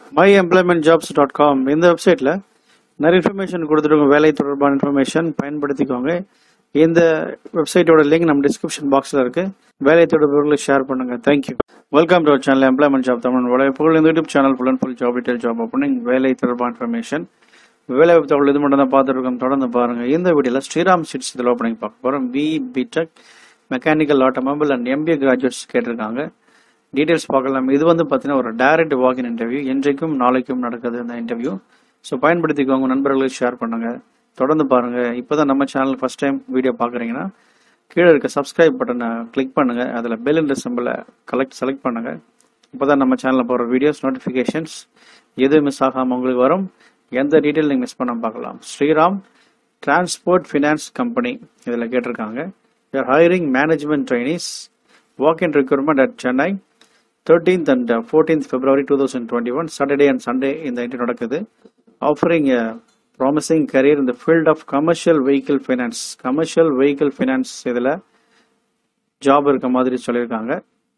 my employment jobs dot com இந்த வெப்சைட்டில் நிறைய இன்ஃபர்மேஷன் கொடுத்துருக்கோம் வேலை தொடர்பான இன்ஃபர்மேஷன் பயன்படுத்திக்கோங்க இந்த வெப்சைட்டோட லிங்க் நம்ம டிஸ்கிரிப்ஷன் பாக்ஸில் இருக்கு வேலை தொடர்புகளை ஷேர் பண்ணுங்க thank you welcome to our channel employment job Tamil உலக புகழ் இந்த YouTube channel full and full job detail job opening வேலை தொடர்பான இன்ஃபர்மேஷன் வேலை வாய்ப்பு தகவல் இது மட்டும் தான் பார்த்துருக்கோம் தொடர்ந்து பாருங்க இந்த வீடியோவில் ஸ்ரீராம் சீட்ஸ் இதில் ஓப்பனிங் பார்க்க போகிறோம் B BTech mechanical automobile and MBA graduates கேட்டிருக்காங்க டீடைல்ஸ் பார்க்கலாம் இது வந்து பார்த்தீங்கன்னா ஒரு டைரக்ட் வாக்கின் இன்டர்வியூ இன்றைக்கும் நாளைக்கும் நடக்குது இந்த இன்டர்வியூ ஸோ பயன்படுத்திக்கோங்க நண்பர்களுக்கு ஷேர் பண்ணுங்க தொடர்ந்து பாருங்க இப்போதான் நம்ம சேனல் ஃபர்ஸ்ட் டைம் வீடியோ பார்க்குறீங்கன்னா கீழே இருக்க சப்ஸ்கிரைப் பட்டனை கிளிக் பண்ணுங்க அதில் பெல் என்ற சிம்பிளை கலெக்ட் செலக்ட் பண்ணுங்க இப்போதான் நம்ம சேனலில் போகிற வீடியோஸ் நோட்டிஃபிகேஷன்ஸ் எது மிஸ் ஆகாமல் உங்களுக்கு வரும் எந்த டீட்டெயில் நீங்கள் மிஸ் பண்ணாம பார்க்கலாம் ஸ்ரீராம் டிரான்ஸ்போர்ட் ஃபினான்ஸ் கம்பெனி இதில் கேட்டிருக்காங்க you're hiring management trainees walk in requirement at Chennai thirteenth and fourteenth February two thousand twenty one Saturday and Sunday இந்த இன்டர்வியூ நடக்குது ஆஃபரிங் ப்ராமிசிங் கரியர் இந்த field of commercial vehicle finance commercial vehicle finance இதில் job இருக்க மாதிரி சொல்லியிருக்காங்க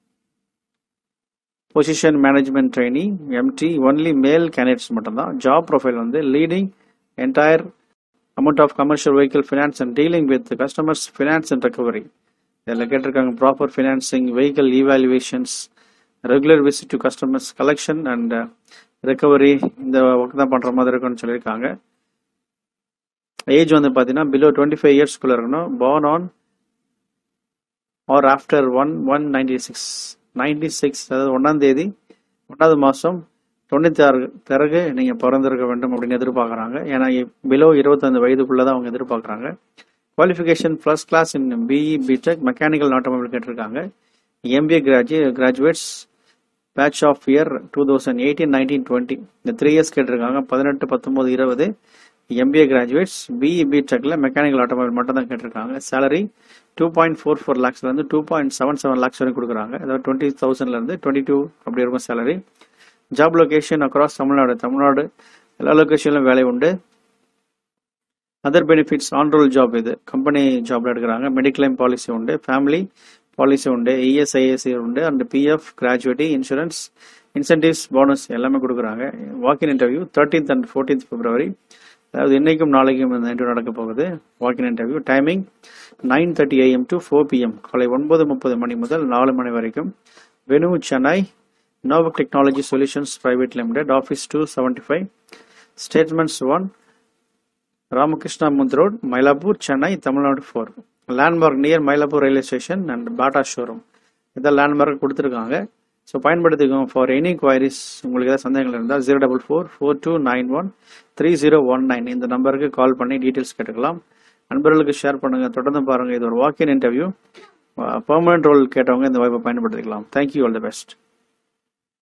position management trainee MT only male candidates மட்டும்தான் job profile வந்து leading entire amount of commercial vehicle finance and dealing with customers finance and recovery இதில் கேட்டிருக்காங்க proper financing vehicle evaluations regular visit to customers collection and recovery இந்த work தான் பண்ணுற மாதிரி இருக்கும்னு சொல்லியிருக்காங்க ஏஜ் வந்து பார்த்தீங்கன்னா பிலோ டுவெண்ட்டி ஃபைவ் இயர்ஸ்க்குள்ளே இருக்கணும் born on or after one one ninety six ninety six அதாவது ஒன்றாம் தேதி ஒன்றாவது மாதம் தொண்ணூற்றி ஆறு பிறகு நீங்கள் பிறந்திருக்க வேண்டும் அப்படின்னு எதிர்பார்க்குறாங்க ஏன்னா பிலோ இருபத்தஞ்சு வயதுக்குள்ளே தான் அவங்க எதிர்பார்க்குறாங்க qualification first class in BE BTech mechanical automobile கேட்டிருக்காங்க எம்பிஏ கிராஜு graduates batch of year two thousand eighteen nineteen twenty இந்த த்ரீ இயர்ஸ் கேட்டிருக்காங்க பதினெட்டு பத்தொம்போது இருபது எம்பிஏ கிராஜுவேட்ஸ் பிஇ பிடெக்ல மெக்கானிக்கல் ஆட்டோமொபைல் மட்டும் தான் கேட்டிருக்காங்க salary two point four four லேக்ஸ்லேருந்து two point seven seven lakhs வரைக்கும் கொடுக்குறாங்க அதாவது டுவெண்ட்டி தௌசண்ட்லேருந்து டுவெண்ட்டி டூ அப்படி இருக்கும் salary job location across Tamil Nadu Tamil Nadu எல்லா லொகேஷன்லையும் வேலை உண்டு அதர் பெனிஃபிட்ஸ் ஆன்ரோல் ஜாப் இது கம்பெனி ஜாப்ல எடுக்கிறாங்க மெடிக்ளைம் பாலிசி உண்டு ஃபேமிலி பாலிசி உண்டு இஎஸ்ஐஎஸ்சி உண்டு and PF gratuity insurance incentives bonus எல்லாமே கொடுக்குறாங்க walk in interview thirteenth and fourteenth February அதாவது இன்னைக்கும் நாளைக்கும் இந்த இன்டர்வியூ நடக்க போகுது walk in interview timing nine thirty AM to four PM காலை ஒன்பது முப்பது மணி முதல் நாலு மணி வரைக்கும் venue Chennai Novac technology solutions private limited office two seventy five statements one Ramakrishna Mutt road Mylapore Chennai Tamil Nadu four landmark near Mylapore railway station and Bata showroom இதான் லேண்ட்மார்க் கொடுத்துருக்காங்க ஸோ பயன்படுத்திக்கோங்க ஃபார் எனி குவாரிஸ் உங்களுக்கு ஏதாவது சந்தேகங்கள் இருந்தால் zero double four four two nine one three zero one nine இந்த நம்பருக்கு கால் பண்ணி டீட்டெயில்ஸ் கேட்டுக்கலாம் நண்பர்களுக்கு ஷேர் பண்ணுங்க தொடர்ந்து பாருங்க இது ஒரு வாக்கின் இன்டர்வியூ பர்மனன்ட் ரோல் கேட்டவங்க இந்த வாய்ப்பை பயன்படுத்திக்கலாம் தேங்க்யூ ஆல் தி பெஸ்ட்